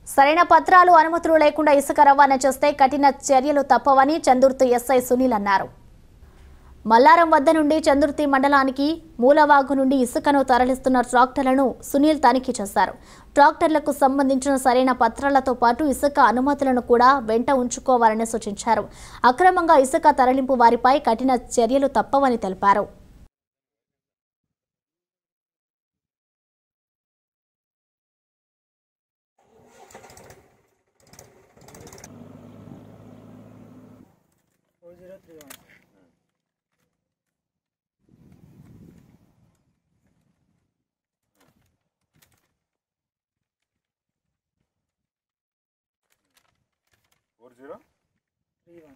సరైన పత్రాలు అనుమతులు లేకుండా ఇసుక రవాణా చేస్తే కఠిన చర్యలు తప్పవని చందుర్తి ఎస్ఐ సునీల్ అన్నారు మల్లారం వద్ద నుండి చందుర్తి మండలానికి మూలవాగు నుండి ఇసుకను తరలిస్తున్న ట్రాక్టర్లను సునీల్ తనిఖీ చేశారు ట్రాక్టర్లకు సంబంధించిన సరైన పత్రాలతో పాటు ఇసుక అనుమతులను కూడా వెంట ఉంచుకోవాలని సూచించారు అక్రమంగా ఇసుక తరలింపు వారిపై కఠిన చర్యలు తప్పవని తెలిపారు four zero three one four zero three one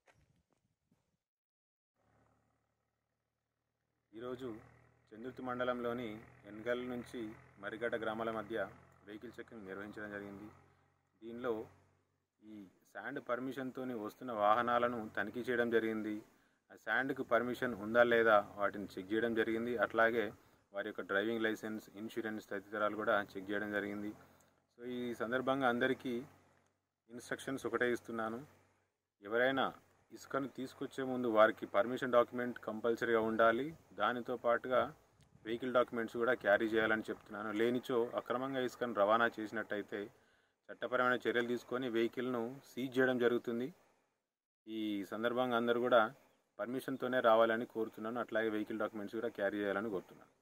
ఈరోజు చందుర్తి మండలంలోని ఎన్గల్ నుంచి మరిగడ్డ గ్రామాల మధ్య వెహికల్ చెకింగ్ నిర్వహించడం జరిగింది దీనిలో ఈ శాండ్ పర్మిషన్తో వస్తున్న వాహనాలను తనిఖీ చేయడం జరిగింది ఆ శాండ్కు పర్మిషన్ ఉందా లేదా వాటిని చెక్ చేయడం జరిగింది అట్లాగే వారి యొక్క డ్రైవింగ్ లైసెన్స్ ఇన్సూరెన్స్ తదితరాలు కూడా చెక్ చేయడం జరిగింది సో ఈ సందర్భంగా అందరికీ ఇన్స్ట్రక్షన్స్ ఒకటే ఇస్తున్నాను ఎవరైనా ఇసుకను తీసుకొచ్చే ముందు వారికి పర్మిషన్ డాక్యుమెంట్ కంపల్సరీగా ఉండాలి దానితో పాటుగా వెహికల్ డాక్యుమెంట్స్ కూడా క్యారీ చేయాలని చెప్తున్నాను లేనిచో అక్రమంగా ఇసుకను రవాణా చేసినట్టయితే చట్టపరమైన చర్యలు తీసుకొని వెహికల్ను సీజ్ చేయడం జరుగుతుంది ఈ సందర్భంగా అందరూ కూడా పర్మిషన్తోనే రావాలని కోరుతున్నాను అట్లాగే వెహికల్ డాక్యుమెంట్స్ కూడా క్యారీ చేయాలని కోరుతున్నాను